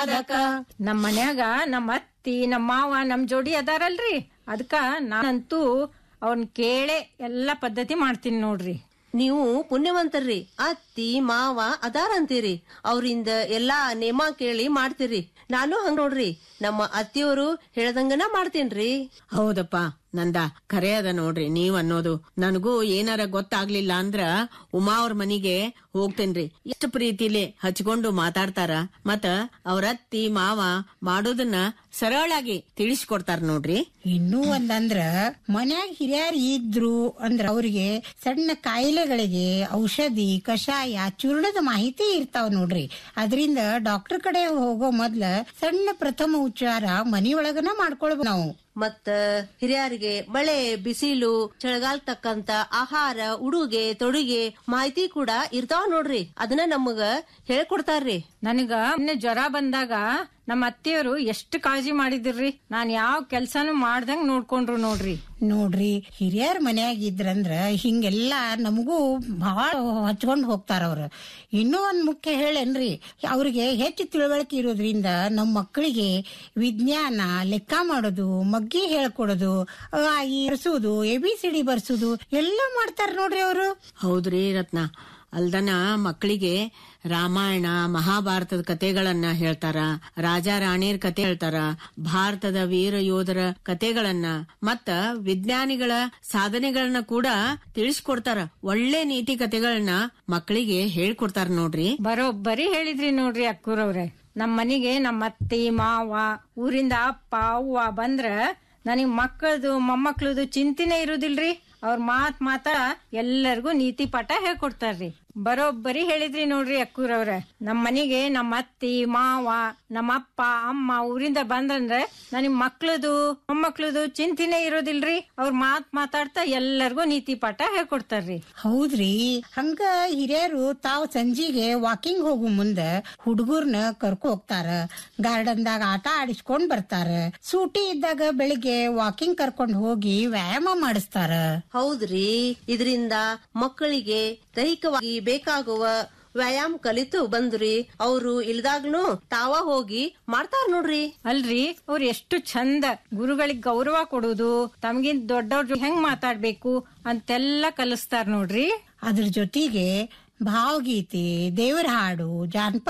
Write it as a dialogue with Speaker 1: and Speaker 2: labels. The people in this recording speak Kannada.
Speaker 1: ಸಾಧಕ
Speaker 2: ನಮ್ ಮನ್ಯಾಗ ನಮ್ ಅತ್ತಿ ನಮ್ ಮಾವ ನಮ್ ಜೋಡಿ ಅದಾರಲ್ರಿ ಅದಕ್ಕ ನಾನಂತೂ ಅವ್ನ್ ಕೇಳೇ ಎಲ್ಲಾ ಪದ್ಧತಿ ಮಾಡ್ತೀನಿ ನೋಡ್ರಿ
Speaker 1: ನೀವು ಪುಣ್ಯವಂತರ್ರಿ ಅತ್ತಿ ಮಾವ ಅದಾರಂತೀರಿ ಅವ್ರಿಂದ ಎಲ್ಲಾ ನೇಮ ಕೇಳಿ ಮಾಡ್ತೀರಿ ನಾನು ಹಂಗ ನೋಡ್ರಿ ನಮ್ಮ ಅತ್ತಿಯವರು ಹೇಳ್ದಂಗನ ಮಾಡ್ತೀನ್ರಿ
Speaker 3: ಹೌದಪ್ಪ ನಂದ ಖರೆ ಅದ ನೋಡ್ರಿ ನೀವ್ ಅನ್ನೋದು ನನಗೂ ಏನಾರ ಗೊತ್ತಾಗ್ಲಿಲ್ಲ ಅಂದ್ರ ಉಮಾ ಅವ್ರ ಮನಿಗೆ ಹೋಗ್ತೇನ್ರಿ ಎಷ್ಟು ಪ್ರೀತಿಲಿ ಹಚ್ಕೊಂಡು ಮಾತಾಡ್ತಾರ ಮತ್ತ ಅವ್ರ ಅತ್ತಿ ಮಾವ ಮಾಡೋದನ್ನ ಸರಳಾಗಿ ತಿಳಿಸ್ಕೊಡ್ತಾರ ನೋಡ್ರಿ
Speaker 4: ಇನ್ನೂ ಒಂದಂದ್ರ ಮನ್ಯಾಗ ಹಿರಿಯರ್ ಇದ್ರು ಅಂದ್ರ ಅವ್ರಿಗೆ ಸಣ್ಣ ಕಾಯಿಲೆಗಳಿಗೆ ಔಷಧಿ ಕಷಾಯ ಚೂರ್ಣದ ಮಾಹಿತಿ ಇರ್ತಾವ ನೋಡ್ರಿ ಅದರಿಂದ ಡಾಕ್ಟರ್ ಕಡೆ ಹೋಗೋ ಮೊದ್ಲ ಸಣ್ಣ ಪ್ರಥಮ ಉಪಚಾರ ಮನಿಯೊಳಗನ ಮಾಡ್ಕೊಳ್ಬೇಕು ನಾವು
Speaker 1: ಮತ್ತ ಹಿರಿಯರಿಗೆ ಮಳೆ ಬಿಸಿಲು ಚಳಿಗಾಲ ತಕ್ಕಂತ ಆಹಾರ ಉಡುಗೆ ತೊಡುಗೆ ಮಾಹಿತಿ ಕೂಡ ಇರ್ತಾವ ನೋಡ್ರಿ ಅದನ್ನ ನಮಗ ಹೇಳ್ಕೊಡ್ತಾರ್ರಿ
Speaker 2: ನನಗ ಮೊನ್ನೆ ಜ್ವರ ಬಂದಾಗ ನಮ್ಮ ಅತ್ತೆಯವರು ಎಷ್ಟು ಕಾಳಜಿ ಮಾಡಿದಿರ್ರಿ ನಾನ್ ಯಾವ ಕೆಲ್ಸಾನು ಮಾಡ್ದಂಗ್ ನೋಡ್ಕೊಂಡ್ರು ನೋಡ್ರಿ
Speaker 4: ನೋಡ್ರಿ ಹಿರಿಯರ್ ಮನ್ಯಾಗ ಇದ್ರಂದ್ರ ಹಿಂಗೆಲ್ಲ ನಮಗೂ ಬಹಳ ಹಚ್ಕೊಂಡ್ ಹೋಗ್ತಾರ ಅವ್ರ ಇನ್ನೂ ಒಂದ್ ಮುಖ್ಯ ಹೇಳೇನ್ರಿ ಅವ್ರಿಗೆ ಹೆಚ್ಚು ತಿಳುವಳಿಕೆ ಇರೋದ್ರಿಂದ ನಮ್ಮ ಮಕ್ಕಳಿಗೆ ವಿಜ್ಞಾನ ಲೆಕ್ಕ ಮಾಡೋದು ಮಗ್ಗಿ ಹೇಳ್ಕೊಡೋದು ಆ, ಈ ಬರ್ಸೋದು ಎ ಬಿ ಸಿ ಡಿ ಬರ್ಸೋದು ಎಲ್ಲ ಮಾಡ್ತಾರ ನೋಡ್ರಿ ಅವರು
Speaker 3: ಹೌದ್ರಿ ರತ್ನ ಅಲ್ದನ ಮಕ್ಕಳಿಗೆ ರಾಮಾಯಣ ಮಹಾಭಾರತದ ಕತೆಗಳನ್ನ ಹೇಳ್ತಾರ ರಾಜ ರಾಣಿಯರ್ ಕತೆ ಹೇಳ್ತಾರ ಭಾರತದ ವೀರ ಯೋಧರ ಕತೆಗಳನ್ನ ಮತ್ತ ವಿಜ್ಞಾನಿಗಳ ಸಾಧನೆಗಳನ್ನ ಕೂಡ ತಿಳಿಸ್ಕೊಡ್ತಾರ ಒಳ್ಳೆ ನೀತಿ ಕತೆಗಳನ್ನ ಮಕ್ಕಳಿಗೆ ಹೇಳ್ಕೊಡ್ತಾರ ನೋಡ್ರಿ
Speaker 2: ಬರೋಬ್ಬರಿ ಹೇಳಿದ್ರಿ ನೋಡ್ರಿ ಅಕ್ಕೂರವ್ರೆ ನಮ್ ಮನಿಗೆ ನಮ್ಮ ಅತ್ತಿ ಮಾವ ಊರಿಂದ ಅಪ್ಪ ಅವ್ವ ಬಂದ್ರ ನನಗ್ ಮಕ್ಕಳದು ಮೊಮ್ಮಕ್ಳದು ಚಿಂತಿನೇ ಇರುದಿಲ್ರಿ ಅವ್ರ ಮಾತ್ ಮಾತ ಎಲ್ಲರಿಗೂ ನೀತಿ ಪಾಠ ಹೇಳ್ಕೊಡ್ತಾರ್ರಿ ಬರೋಬ್ಬರಿ ಹೇಳಿದ್ರಿ ನೋಡ್ರಿ ಅಕ್ಕೂರವ್ರ ನಮ್ ಮನಿಗೆ ನಮ್ಮ ಅತ್ತಿ ಮಾವ ನಮ್ಮ ಅಪ್ಪ ಅಮ್ಮ ಊರಿಂದ ಬಂದ್ರಂದ್ರೆ ನನಗ್ ಮಕ್ಳದು ಮೊಮ್ಮಕ್ಳದು ಚಿಂತಿನೇ ಇರೋದಿಲ್ರಿ ಅವ್ರ ಮಾತ್ ಮಾತಾಡ್ತಾ ಎಲ್ಲರಿಗೂ ನೀತಿ ಪಾಠ ಹೇಳ್ಕೊಡ್ತಾರ್ರಿ
Speaker 4: ಹೌದ್ರಿ ಹಂಗ ಹಿರಿಯರು ತಾವ್ ಸಂಜಿಗೆ ವಾಕಿಂಗ್ ಹೋಗು ಮುಂದ ಹುಡುಗರ್ನ ಕರ್ಕೊ ಹೋಗ್ತಾರ ಗಾರ್ಡನ್ದಾಗ ಆಟ ಆಡಿಸ್ಕೊಂಡ್ ಬರ್ತಾರ ಸೂಟಿ ಇದ್ದಾಗ ಬೆಳಿಗ್ಗೆ ವಾಕಿಂಗ್ ಕರ್ಕೊಂಡ್ ಹೋಗಿ ವ್ಯಾಯಾಮ ಮಾಡಿಸ್ತಾರ
Speaker 1: ಹೌದ್ರಿ ಇದರಿಂದ ಮಕ್ಕಳಿಗೆ ದೈಹಿಕವಾಗಿ ಬೇಕಾಗುವ ವ್ಯಾಯಾಮ ಕಲಿತು ಬಂದ್ರಿ ಅವರು ಇಲ್ದಾಗ್ನು ತಾವ ಹೋಗಿ ಮಾಡ್ತಾರ ನೋಡ್ರಿ
Speaker 2: ಅಲ್ರಿ ಅವ್ರು ಎಷ್ಟು ಚಂದ ಗುರುಗಳಿಗೆ ಗೌರವ ಕೊಡುದು ತಮ್ಗಿಂತ ದೊಡ್ಡವ್ರ ಹೆಂಗ್ ಮಾತಾಡ್ಬೇಕು ಅಂತೆಲ್ಲ ಕಲಿಸ್ತಾರ ನೋಡ್ರಿ
Speaker 4: ಅದ್ರ ಜೊತೆಗೆ ಭಾವಗೀತೆ ದೇವರ ಹಾಡು ಜಾನಪದ